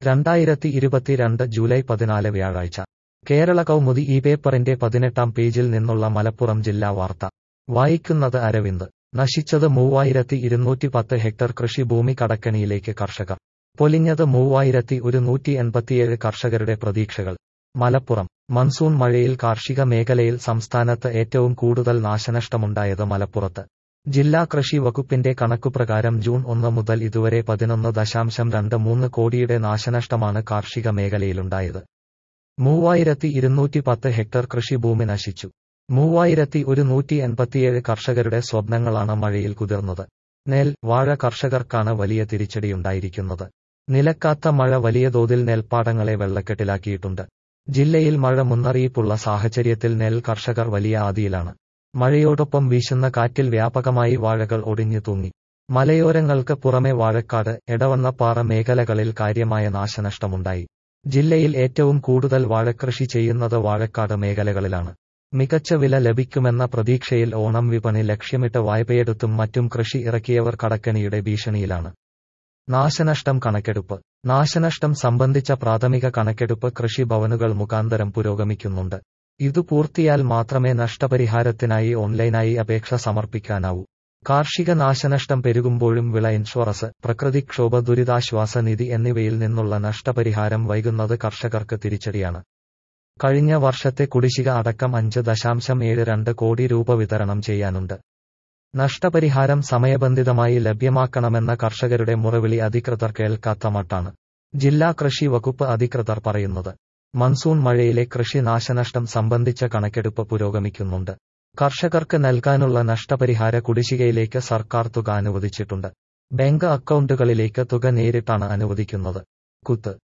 രണ്ടായിരത്തി ഇരുപത്തിരണ്ട് ജൂലൈ പതിനാല് വ്യാഴാഴ്ച കേരള കൗമുദി ഈ പേപ്പറിന്റെ പതിനെട്ടാം പേജിൽ നിന്നുള്ള മലപ്പുറം ജില്ലാ വാർത്ത വായിക്കുന്നത് അരവിന്ദ് നശിച്ചത് മൂവായിരത്തി ഇരുന്നൂറ്റി പത്ത് ഹെക്ടർ കൃഷിഭൂമി കടക്കണിയിലേക്ക് കർഷകർ പൊലിഞ്ഞത് മൂവായിരത്തി ഒരുന്നൂറ്റി എൺപത്തിയേഴ് കർഷകരുടെ പ്രതീക്ഷകൾ മലപ്പുറം മൺസൂൺ മഴയിൽ കാർഷിക മേഖലയിൽ സംസ്ഥാനത്ത് ഏറ്റവും കൂടുതൽ നാശനഷ്ടമുണ്ടായത് മലപ്പുറത്ത് ജില്ലാ കൃഷി വകുപ്പിന്റെ കണക്കുപ്രകാരം ജൂൺ ഒന്ന് മുതൽ ഇതുവരെ പതിനൊന്ന് ദശാംശം രണ്ട് മൂന്ന് കോടിയുടെ നാശനഷ്ടമാണ് കാർഷിക മേഖലയിലുണ്ടായത് മൂവായിരത്തി ഇരുന്നൂറ്റി പത്ത് ഹെക്ടർ കൃഷിഭൂമി നശിച്ചു മൂവായിരത്തി ഒരുന്നൂറ്റി എൺപത്തിയേഴ് കർഷകരുടെ സ്വപ്നങ്ങളാണ് മഴയിൽ കുതിർന്നത് നെൽ വാഴ കർഷകർക്കാണ് വലിയ തിരിച്ചടിയുണ്ടായിരിക്കുന്നത് നിലക്കാത്ത മഴ വലിയ തോതിൽ നെൽപ്പാടങ്ങളെ വെള്ളക്കെട്ടിലാക്കിയിട്ടുണ്ട് ജില്ലയിൽ മഴ മുന്നറിയിപ്പുള്ള സാഹചര്യത്തിൽ നെൽ കർഷകർ വലിയ ആദിയിലാണ് മഴയോടൊപ്പം വീശുന്ന കാറ്റിൽ വ്യാപകമായി വാഴകൾ ഒടിഞ്ഞു തൂങ്ങി മലയോരങ്ങൾക്ക് പുറമെ വാഴക്കാട് എടവണ്ണപ്പാറ മേഖലകളിൽ കാര്യമായ നാശനഷ്ടമുണ്ടായി ജില്ലയിൽ ഏറ്റവും കൂടുതൽ വാഴക്കൃഷി ചെയ്യുന്നത് വാഴക്കാട് മേഖലകളിലാണ് മികച്ച വില ലഭിക്കുമെന്ന പ്രതീക്ഷയിൽ ഓണം വിപണി ലക്ഷ്യമിട്ട് വായ്പയെടുത്തും മറ്റും കൃഷി ഇറക്കിയവർ കടക്കണിയുടെ ഭീഷണിയിലാണ് നാശനഷ്ടം കണക്കെടുപ്പ് നാശനഷ്ടം സംബന്ധിച്ച പ്രാഥമിക കണക്കെടുപ്പ് കൃഷിഭവനുകൾ മുഖാന്തരം പുരോഗമിക്കുന്നുണ്ട് ഇതു പൂർത്തിയാൽ മാത്രമേ നഷ്ടപരിഹാരത്തിനായി ഓൺലൈനായി അപേക്ഷ സമർപ്പിക്കാനാവൂ കാർഷിക നാശനഷ്ടം പെരുകുമ്പോഴും വിള ഇൻഷുറൻസ് പ്രകൃതിക്ഷോഭ ദുരിതാശ്വാസ നിധി എന്നിവയിൽ നിന്നുള്ള നഷ്ടപരിഹാരം വൈകുന്നത് കർഷകർക്ക് തിരിച്ചടിയാണ് കഴിഞ്ഞ വർഷത്തെ കുടിശ്ശിക അടക്കം അഞ്ച് ദശാംശം ഏഴ് രണ്ട് കോടി രൂപ വിതരണം ചെയ്യാനുണ്ട് നഷ്ടപരിഹാരം സമയബന്ധിതമായി ലഭ്യമാക്കണമെന്ന കർഷകരുടെ മുറവിളി അധികൃതർ കേൾക്കാത്ത മട്ടാണ് ജില്ലാ കൃഷി വകുപ്പ് അധികൃതർ പറയുന്നത് മൺസൂൺ മഴയിലെ കൃഷി നാശനഷ്ടം സംബന്ധിച്ച കണക്കെടുപ്പ് പുരോഗമിക്കുന്നുണ്ട് കർഷകർക്ക് നൽകാനുള്ള നഷ്ടപരിഹാര കുടിശ്ശികയിലേക്ക് സർക്കാർ തുക അനുവദിച്ചിട്ടുണ്ട് ബാങ്ക് അക്കൗണ്ടുകളിലേക്ക് തുക നേരിട്ടാണ് അനുവദിക്കുന്നത് കുത്ത്